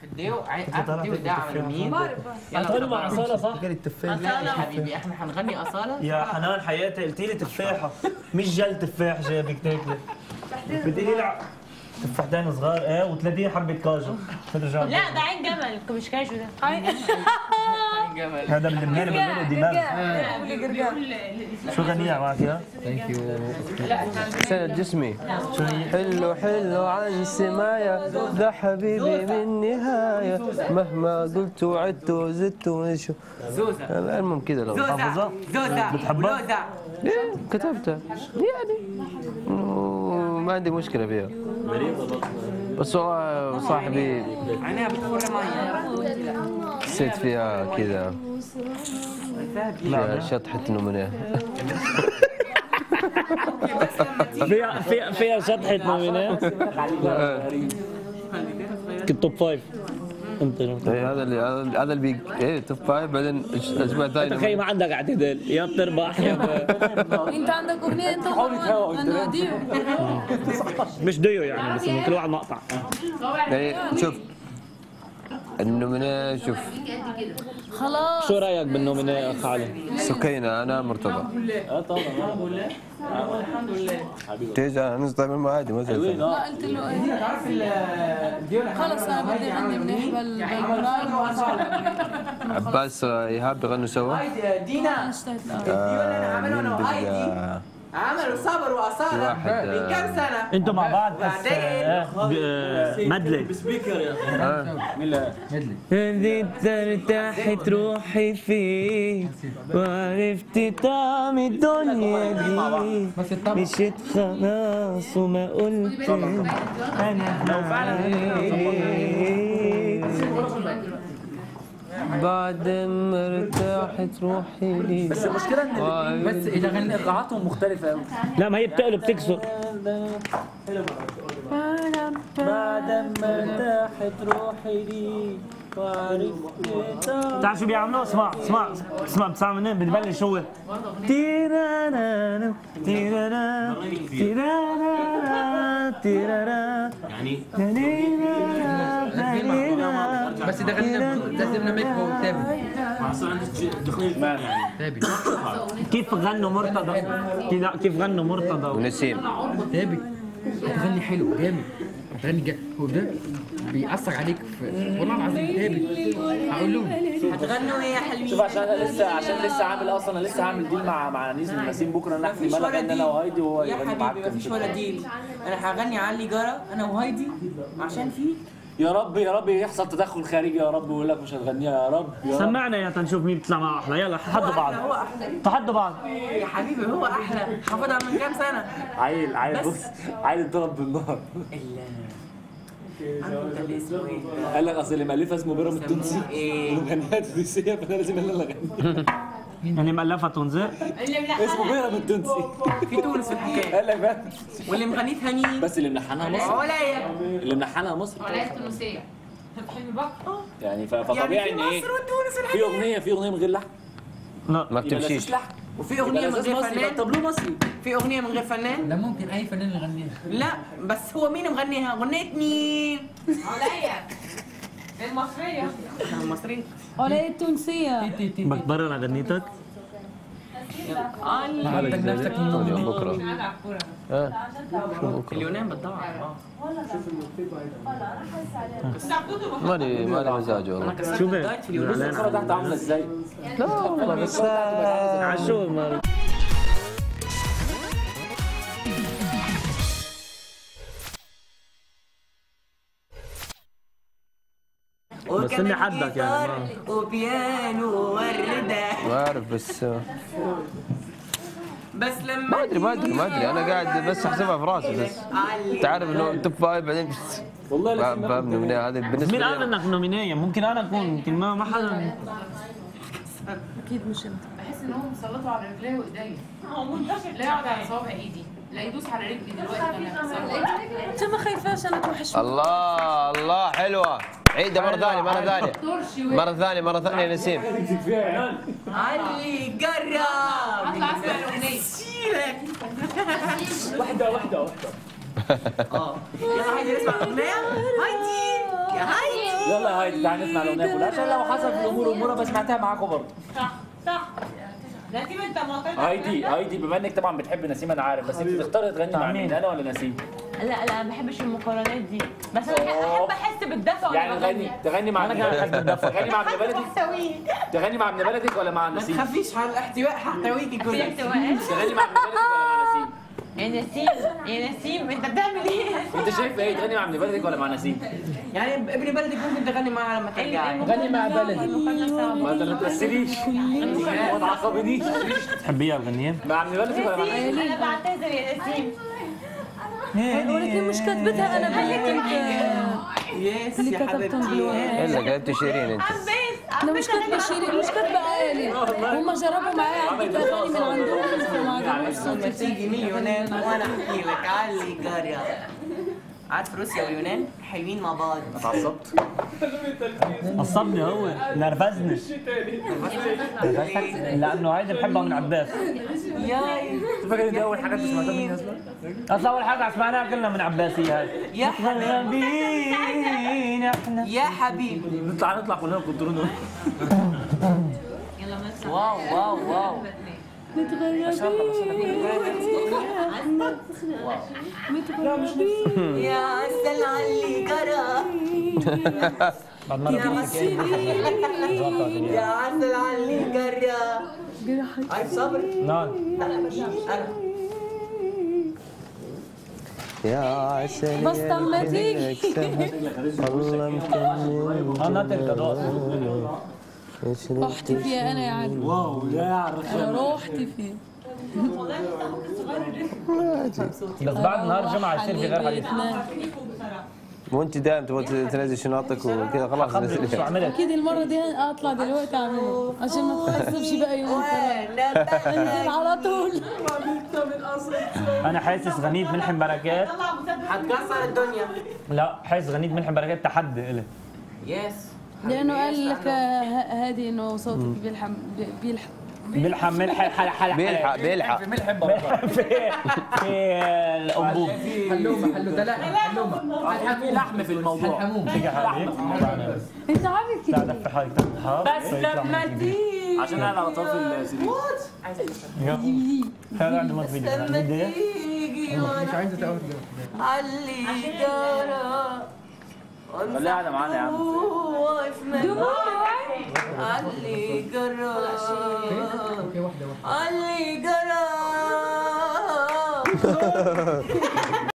الديو عارف الديو ده على مين؟ هتغنوا مع اصاله صح؟ فكر التفاح لا يا حبيبي احنا هنغني اصاله يا حنان حياتي قلت لي تفاحه مش جل تفاح جايبك تاكله بدي لي لع- تفاحتين صغار ايه و30 حبه كاجو ترجع لا ده عين جمل مش كاجو ده جمال هذا من لبنان بيعملوا دماغ شو غنية معك يا؟ ثانك يو سند جسمي حلو حلو عن سمايا ده حبيبي من نهاية مهما قلت وعدت وزدت وشو زوزة المهم كذا لو حافظة؟ زوزة بتحبها؟ ولوزة ليه كتبتها يعني إنه ما عندي مشكلة فيها بس والله صاحبي عينيها بتخر مية حسيت فيها كذا فيها شطحة نمونية فيها فيها فيها شطحة نومينات كنت توب فايف انت إيه، هذا اللي هذا هذا اللي بي ايه توب فايف بعدين اسبوع تخيل ثاني ما عندك اعتدال يا بتربح يا ب- انت عندك اغنيه انت انا ديو مش ديو يعني بس إنه كل واحد مقطع يعني شوف النمونية شوف خلاص شو رايك بالنومينيه اخ علي؟ سكينة أنا مرتضى تيجي نصطيب الماء عادي ما زال لا قلت له ايه عارف الديو خلص انا بدي غني منيح بال بالبرايم عباس إيهاب بيغنوا سوا دينا اشتهيت الديو اللي انا عامله مين انا وهايدي بقى عملوا صبر واصاله واحد، من كام سنه انتوا مع بعض بس بعدين آه، ب- آه، مدلي بديت ارتاحت روحي فيك وعرفت طعم الدنيا دي مشيت خلاص وما قلت انا لو بعد ما ارتاحت روحي لي بس المشكله ان بس اذا غني ايقاعاتهم مختلفه قوي لا ما هي بتقلب بتكسر بعد ما ارتاحت روحي لي بتعرف شو بيعملوا؟ اسمع اسمع اسمع بتسمع منين بتبلش هو تيرانا تيرانا تيرانا تيرانا يعني بس اذا غني لازم نميك هو تابع تابع كيف غنوا مرتضى كي- لا كيف غنوا مرتضى ونسيم تابع بتغني حلو جامد بتغني جامد هو ده بيأثر عليك في والله العظيم تابع هقول لهم هتغنوا ايه يا حلوين شوف عشان انا لسه عشان لسه عامل اصلا انا لسه عامل ديل مع مع نيس من نسيم بكره انا احكي مفيش ملك ولا ان ديل انا وهايدي وهو يا يغني معاك حبيبي مفيش ولا ديل انا هغني علي جرى انا وهايدي عشان في يا رب يا رب يحصل تدخل خارجي يا رب ويقول لك مش هتغنيها يا رب يا رب سمعنا يا تنشوف مين بيطلع معه احلى يلا تحدوا بعض هو احلى تحدوا بعض يا حبيبي هو احلى حافظها من كام سنه عيل عيل بس. بص عيل اتضرب بالنار انت اللي اسمه ايه قال لك اصل اللي مالفها اسمه بيرام التونسي ايه ومغنيها تونسيه فانا لازم انا اللي اغني يعني مألفة تنزل اسمه بيرام التونسي في تونس في الحكايه قال لك بقى واللي مغنيتها مين بس اللي ملحنها مصر علايا اللي ملحنها مصر ولاية التونسية يعني ف- يعني فطبيعي في ان ايه مصر وتونس في الحكايه اغنيه في اغنيه من غير لحن لا ما يبقى بتمشيش لازم لحن وفي يبقى اغنيه من لازم غير مصري يبقى فنان الطابلو مصري في اغنيه من غير فنان لا ممكن اي فنان يغنيها لا بس هو مين مغنيها اغنيه مين عليا المصرية المصري ولاية التونسية بكبرر على غنيتك حطك نفسك من بكره اه شو بكره اليونان بتدور اه مالي مالي مزاج والله شو بك؟ دايت في اليونان الصوره تحت عامله ازاي لا والله بس عشو ما بس إني حدك يعني ما- وبيانو وردة ما اعرف بس بس لما ما ادري ما ادري ما ادري انا قاعد بس احسبها في راسي بس علي انت عارف انه توب فايف بعدين والله لا فاهم- فاهمني من هذه بالنسبه مين قال لي انك نومينية ممكن انا اكون يمكن ما ما حدا اكيد مش انت بحس ان هو مسلطه على رجليه وايديا هو منتشر لا يقعد على صوابع ايدي لا يدوس على رجلي دلوقتي انا انت ما خايفاش انا تروح شوي الله الله حلوه عيدها مره ثانيه مره ثانيه مره ثانيه مره ثانيه يا نسيم علي جرب اطلع اسمع الاغنيه شيلك واحده واحده واحده اه يلا هايدي نسمع الاغنيه هايدي يا هايدي يلا يا هايدي تعالى نسمع الاغنيه كلها عشان لو حصل في الامور امور ابقى سمعتها معاكم برضه صح صح نسيم انت معترض هايدي هايدي بما انك طبعا بتحب نسيم انا عارف بس انت تختاري تغني مع مين انا ولا نسيم لا لا ما بحبش المقارنات دي بس انا احب احس بالدفى وانا يعني تغني تغني مع انا كمان بحب الدفع تغني مع ابن بلدك بحسويه تغني مع ابن بلدك ولا مع ما نسيم تخافيش على الاحتواء ححتويكي في كلها احتواء تغني مع ابن بلدك ولا مع نسيم يا نسيم يا نسيم انت بتعمل ايه؟ انت شايف ايه تغني مع ابن بلدك ولا مع نسيم يعني ابن بلدك ممكن تغني معاه لما ترجعي غني مع بلدي ما انت ما تمثليش ما تعصبنيش تحبيها الغنية؟ مع ابن بلدك ولا مع نسيم انا بعتذر يا نسيم ولكن مش كاتبتها انا باللي كنت يس اللي يا كتبتهم حبيبتي بالورق. الا كتبت شيرين انت انا مش كاتبه شيرين مش كاتبه عالي هم جربوا معايا عدة اغاني من عندهم فما عجبوش لما تيجي من اليونان وانا احكي لك على اللي جرى عارف روسيا واليونان حلوين مع بعض اتعصبت عصبني هو نرفزني لانه هيدي بحبها من عباس ياي فاكر دي اول حاجه انت سمعتها مني اصلا اصلا اول حاجه سمعناها كلنا من عباسيه هاي يا حبيبي غربين احنا يا حبيبي نطلع نطلع كلنا كنترول واو واو واو يا عسل على اللي جرى بعد ما رحت يا عسل على اللي جرى عارف صبري نعم انا يا عسل بس طب ما تيجي. يا سهر الله مكمل انا تلك رحت فيها انا يا علي واو يا انا رحت فيها بس بعد نهار جمعه يصير في غير حديث بيتنا. وانت دائما تبغى تنزل شنطك وكذا خلاص خبري شو نزل عملت اكيد المره دي اطلع دلوقتي اعملها عشان ما تتعصبش بقى يوم الفرح انزل على طول انا حاسس غنيت ملحم بركات هتكسر الدنيا لا حاسس غنيت ملحم بركات تحدي الي يس لانه قال لك آه، هادي انه صوتك بيلحم بيلحم بلحم ملح حل حل بيلحق بيلحق في ملح بركات في في الانبوب حلومه حلو ده لا حلومه في لحم في الموضوع حموم تيجي حالك انت عامل كده لا دفي حالك تحت بس لما تيجي عشان انا على طرف السرير هذا عنده ما تفيد لما بدي تيجي مش عايزه تقعد علي جرى خليها قاعده معانا يا عم واقف مجنون علي جرى اوكي واحده واحده علي جرى